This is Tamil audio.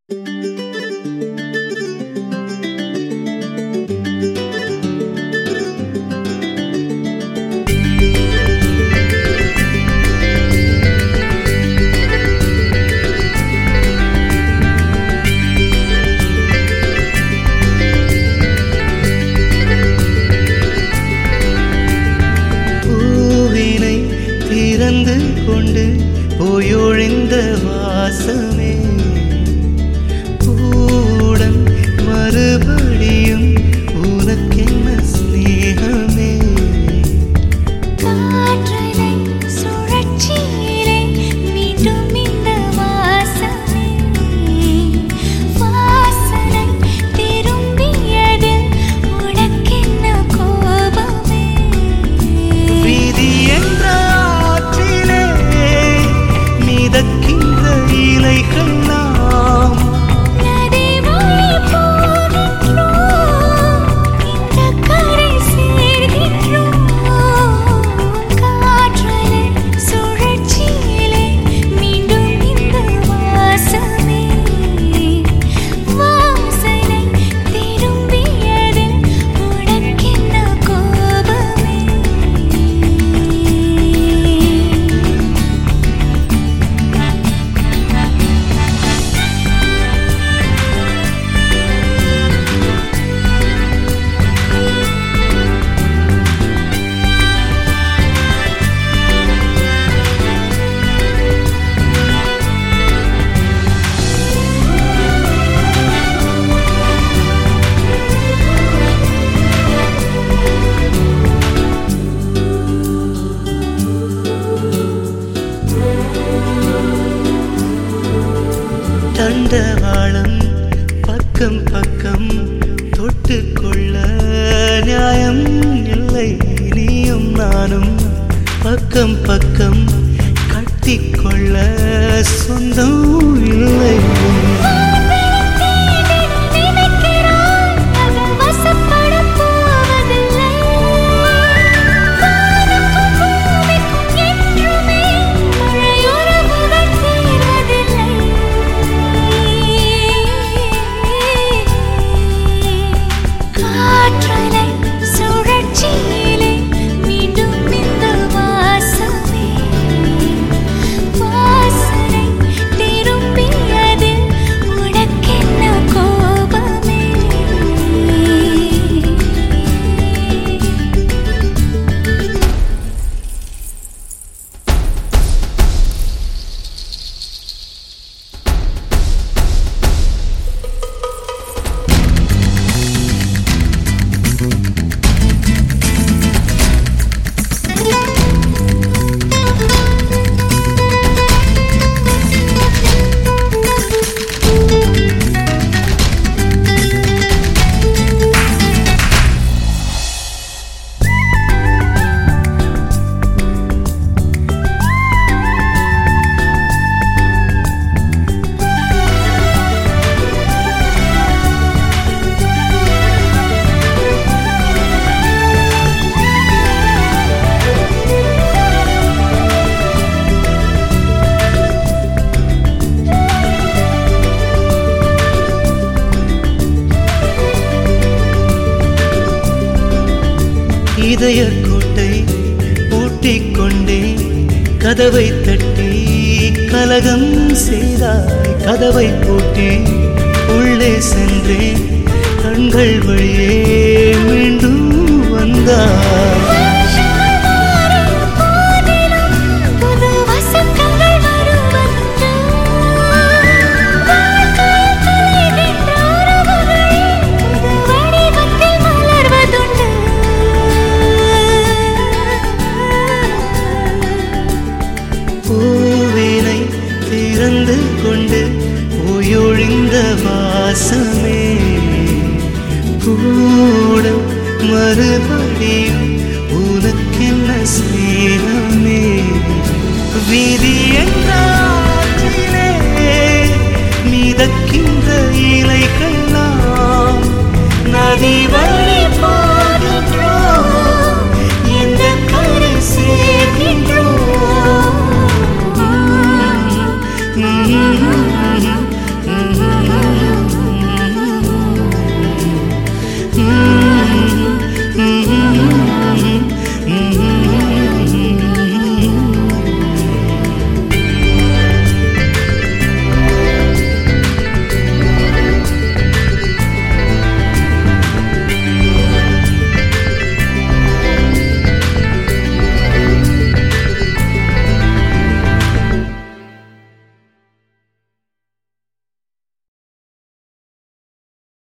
பூவினை திறந்து கொண்டு போயொழிந்த வாசமே பூடன் மறுபடியும் உனக்கென்ன ஸ்நேகமே காற்றலை சுழற்சியிலே மீண்டும் இந்த வாசமே வாசனை திரும்பியதில் உனக்கென்ன கோபமே வீதி என்ற ஆற்றிலே மிதக்கின்ற இலைகள் நாம் நதி வழி போகின்றோம் இந்த கரை சேர்கின்றோம் காற்றலை சுழற்சியிலே மீண்டும் இந்த வாசமே வாசனை திரும்பியதில் உனக்கென்ன கோபமே தண்டவாளம் பக்கம் பக்கம் தொட்டுக்கொள்ள நியாயம் இல்லை நீயும் நானும் பக்கம் பக்கம் கட்டிக்கொள்ள சொந்தம் இல்லை நினைக்கிறாய் அது வசப்படப் போவதில்லை வானுக்கும் பூமிக்கும் என்றுமே மழையுறவுகள் தீர்வதில்லை காற்றலை சுழற்சியிலே மீண்டும் இந்த வாசமே வாசனை திரும்பியதில் உனக்கென்ன கோபமே இதய கோட்டை பூட்டிக் கொண்டே கதவை தட்டி கலகம் செய்தாய் கதவை பூட்டி உள்ளே சென்றேன் கண்கள் வழியே மீண்டும் வந்தாய் புது வசந்தங்கள் வருவதுண்டு வாழ்க்கையில் கலைகின்ற உறவுகள் புது வடிவத்தில் மலர்வதுண்டு பூவினை திறந்து கொண்டு போயொழிந்த வாசமே கூட மறுபடியும் உனக்கென்ன ஸ்நேகமே விதி என்றால்